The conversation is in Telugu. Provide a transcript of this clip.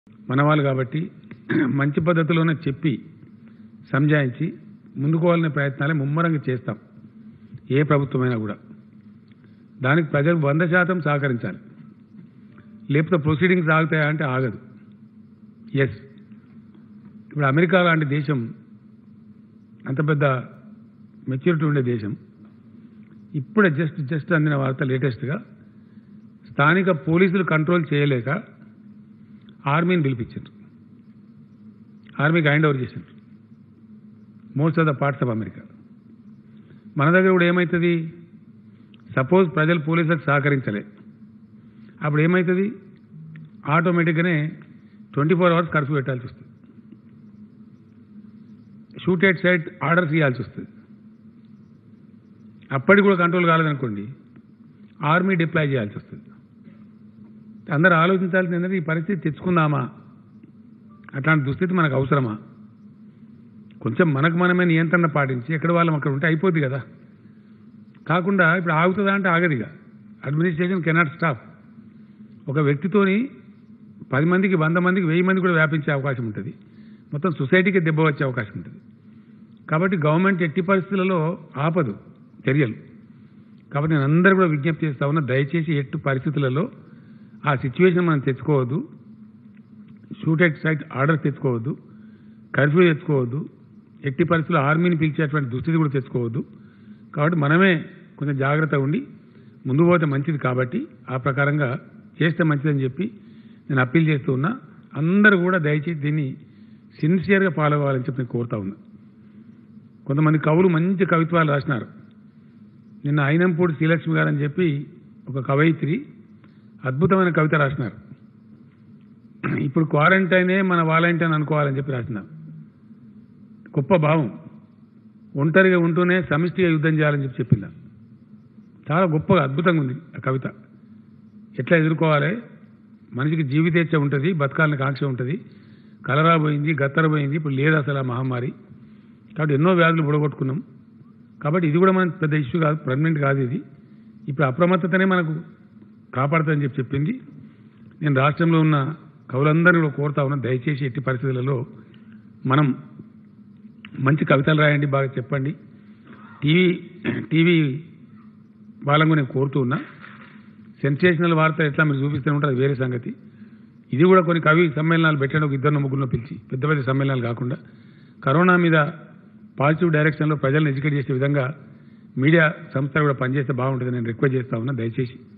మన వాళ్ళు కాబట్టి మంచి పద్ధతిలోనే చెప్పి సంజాయించి ముందుకోవాలనే ప్రయత్నాలే ముమ్మరంగా చేస్తాం ఏ ప్రభుత్వమైనా కూడా దానికి ప్రజలు వంద శాతం సహకరించాలి లేకపోతే ప్రొసీడింగ్స్ ఆగుతాయా అంటే ఆగదు ఎస్ ఇప్పుడు అమెరికా లాంటి దేశం అంత పెద్ద మెచ్యూరిటీ ఉండే దేశం ఇప్పుడే జస్ట్ జస్ట్ అందిన వార్త లేటెస్ట్గా స్థానిక పోలీసులు కంట్రోల్ చేయలేక ఆర్మీని పిలిపించారు ఆర్మీకి హ్యాండ్ ఓవర్ చేశారు most of the parts of America మన దగ్గర కూడా ఏమవుతుంది సపోజ్ ప్రజలు పోలీసులకు సహకరించలే అప్పుడు ఏమవుతుంది ఆటోమేటిక్గానే ట్వంటీ ఫోర్ అవర్స్ కర్ఫ్యూ పెట్టాల్సి వస్తుంది షూట్ ఎట్ సైట్ ఆర్డర్స్ ఇవ్వాల్సి వస్తుంది అప్పటికి కూడా కంట్రోల్ కాలేదనుకోండి ఆర్మీ డిప్లాయ్ చేయాల్సి వస్తుంది అందరూ ఆలోచించాల్సింది ఏంటంటే ఈ పరిస్థితి తెచ్చుకుందామా అట్లాంటి దుస్థితి మనకు అవసరమా కొంచెం మనకు మనమే నియంత్రణ పాటించి ఎక్కడ వాళ్ళం అక్కడ ఉంటే అయిపోద్ది కదా కాకుండా ఇప్పుడు ఆగుతుందా అంటే ఆగదిగా అడ్మినిస్ట్రేషన్ కెనాట్ స్టాప్ ఒక వ్యక్తితోని పది మందికి వంద మందికి వెయ్యి మంది కూడా వ్యాపించే అవకాశం ఉంటుంది మొత్తం సొసైటీకి దెబ్బ వచ్చే అవకాశం ఉంటుంది కాబట్టి గవర్నమెంట్ ఎట్టి పరిస్థితులలో ఆపదు చర్యలు కాబట్టి నేను అందరూ కూడా విజ్ఞప్తి చేస్తా ఉన్నా దయచేసి ఎట్టి పరిస్థితులలో ఆ సిచ్యువేషన్ మనం తెచ్చుకోవద్దు షూట్ ఎట్ సైట్ ఆర్డర్ తెచ్చుకోవద్దు కర్ఫ్యూ తెచ్చుకోవద్దు ఎట్టి పరిస్థితుల్లో ఆర్మీని పిలిచేటువంటి దుస్థితి కూడా తెచ్చుకోవద్దు కాబట్టి మనమే కొంచెం జాగ్రత్తగా ఉండి ముందు పోతే మంచిది కాబట్టి ఆ ప్రకారంగా చేస్తే మంచిదని చెప్పి నేను అప్పీల్ చేస్తూ ఉన్నా అందరూ కూడా దయచేసి దీన్ని సిన్సియర్గా ఫాలో అవ్వాలని చెప్పి నేను కోరుతా ఉన్నా కొంతమంది కవులు మంచి కవిత్వాలు రాసినారు నిన్న అయినంపూడి శ్రీలక్ష్మి గారు అని చెప్పి ఒక కవయిత్రి అద్భుతమైన కవిత రాసినారు ఇప్పుడు క్వారంటైనే మన వాలంటైన్ అనుకోవాలని చెప్పి రాసినారు గొప్ప భావం ఒంటరిగా ఉంటూనే సమిష్టిగా యుద్ధం చేయాలని చెప్పి చెప్పింది చాలా గొప్పగా అద్భుతంగా ఉంది ఆ కవిత ఎట్లా ఎదుర్కోవాలి మనిషికి జీవితేచ్ఛ ఉంటుంది బతకాలని కాంక్ష ఉంటుంది కలరా పోయింది గత్తర పోయింది ఇప్పుడు లేదు అసలు ఆ మహమ్మారి కాబట్టి ఎన్నో వ్యాధులు బుడగొట్టుకున్నాం కాబట్టి ఇది కూడా మన పెద్ద ఇష్యూ కాదు పర్మనెంట్ కాదు ఇది ఇప్పుడు అప్రమత్తతనే మనకు కాపాడుతుందని చెప్పి చెప్పింది నేను రాష్ట్రంలో ఉన్న కవులందరినీ కూడా కోరుతా ఉన్నా దయచేసి ఎట్టి పరిస్థితులలో మనం మంచి కవితలు రాయండి బాగా చెప్పండి టీవీ టీవీ వాళ్ళని నేను కోరుతూ ఉన్నా సెన్సేషనల్ వార్త ఎట్లా మీరు చూపిస్తూనే ఉంటారు అది వేరే సంగతి ఇది కూడా కొన్ని కవి సమ్మేళనాలు పెట్టండి ఒక ఇద్దరు ముగ్గురులో పిలిచి పెద్ద పెద్ద సమ్మేళనాలు కాకుండా కరోనా మీద పాజిటివ్ డైరెక్షన్లో ప్రజలను ఎడ్యుకేట్ చేసే విధంగా మీడియా సంస్థలు కూడా పనిచేస్తే బాగుంటుంది నేను రిక్వెస్ట్ చేస్తా ఉన్నా దయచేసి